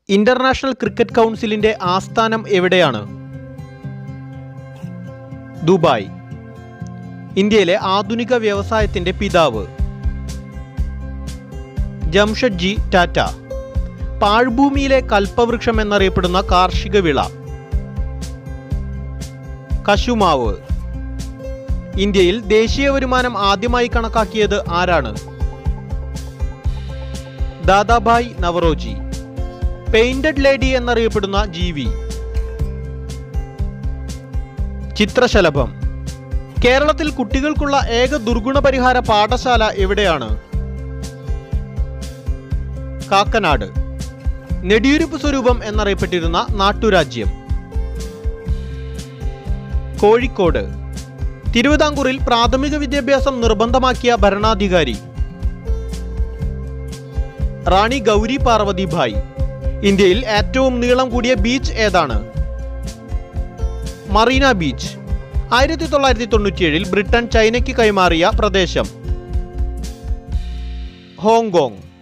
international cricket കൗൺസിലിന്റെ ആസ്ഥാനം എവിടെയാണ് ദുബായ് ഇന്ത്യയിലെ ആധുനിക വ്യവസായത്തിന്റെ പിതാവ് ജംഷഡ്ജി ടാറ്റ പാഴ്ഭൂമിയിലെ കൽപ്പവൃക്ഷം എന്നറിയപ്പെടുന്ന കാർഷിക വിള കശുമാവ് ഇന്ത്യയിൽ ദേശീയ വരുമാനം ആദ്യമായി കണക്കാക്കിയത് ആരാണ് ദാദാഭായ് നവറോജി പെയിന്റഡ് ലേഡി എന്നറിയപ്പെടുന്ന ജീവി ചിത്രശലഭം കേരളത്തിൽ കുട്ടികൾക്കുള്ള ഏക ദുർഗുണ പരിഹാര പാഠശാല എവിടെയാണ് കാക്കനാട് നെടിയുരുപ്പ് സ്വരൂപം എന്നറിയപ്പെട്ടിരുന്ന നാട്ടുരാജ്യം കോഴിക്കോട് തിരുവിതാംകൂറിൽ പ്രാഥമിക വിദ്യാഭ്യാസം നിർബന്ധമാക്കിയ ഭരണാധികാരി റാണി ഗൗരി പാർവതി ഭായ് ഇന്ത്യയിൽ ഏറ്റവും നീളം കൂടിയ ബീച്ച് ഏതാണ് മറീന ബീച്ച് ആയിരത്തി തൊള്ളായിരത്തി തൊണ്ണൂറ്റിയേഴിൽ ബ്രിട്ടൻ ചൈനയ്ക്ക് കൈമാറിയ പ്രദേശം ഹോങ്കോങ്